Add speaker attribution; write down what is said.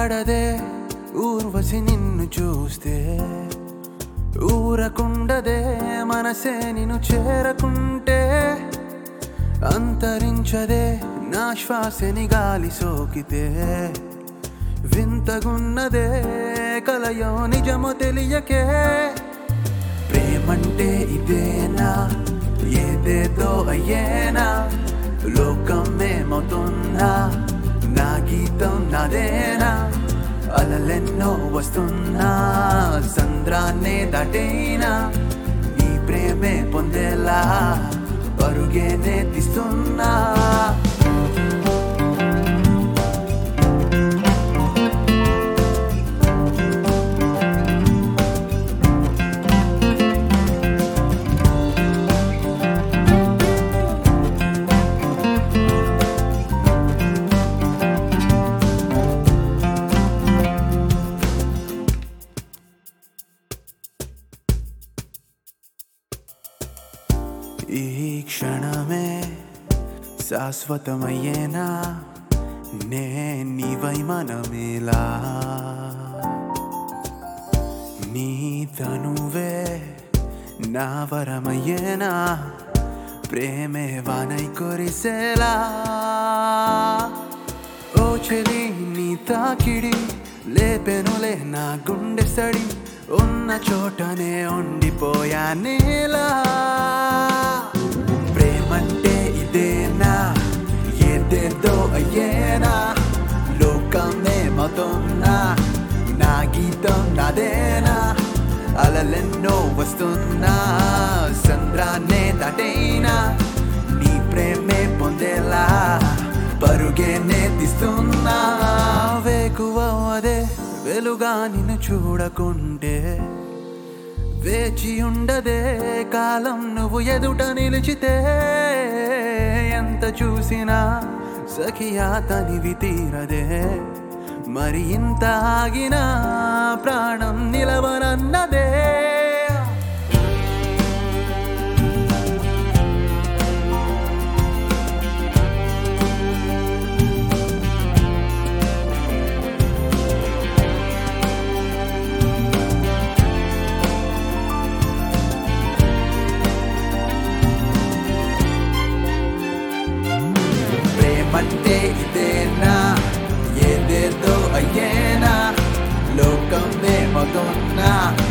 Speaker 1: పడదే ఊర్వశి నిన్ను చూస్తే ఊరకుండదే మనసే నిన్ను చేరకుంటే అంతరించదే నా శ్వాసని గాలి సోకితే వింతగున్నదే కలయో నిజమో తెలియకే ప్రేమంటే ఇదేనా ఏదేదో అయ్యేనా లోకమేమవుతున్నా నా గీతం నాదేనా అలలెన్నో వస్తున్నా సంద్రాన్నే దాటైనా నీ ప్రేమే పొందేలా పరుగేనే తీస్తున్నా ఈ క్షణమే శాశ్వతమయ్యేనా నే నీవై మనమేలా నీ తనువే నా వరమయ్యేనా ప్రేమే వానై కొరిసేలా ఓ చెలి నీ తాకిడి లేపెనులే నా గుండె సడి ఉన్న చోటనే ఉండిపోయా నేలా ప్రేమంటే ఇదేనా ఏదేదో అయ్యేనా లోకమే మొదన్నా నా గీతం నాదేనా అలలెన్నో వస్తున్నా సంద్రాన్నే దాటైనా నీ ప్రేమే పొందేలా పరుగేనే తీస్తున్నా వేకువ అదే వెలుగా నిన్ను చూడకుంటే వేచి ఉండదే కాలం నువ్వు ఎదుట నిలిచితే ఎంత చూసినా సఖియా తనివి తీరదే మరి ఇంత ఆగినా ప్రాణం నిలవనన్నదే ప్రేమంటే ఇదేనా ఏదేదో అయ్యేనా లోకమే మొదన్నా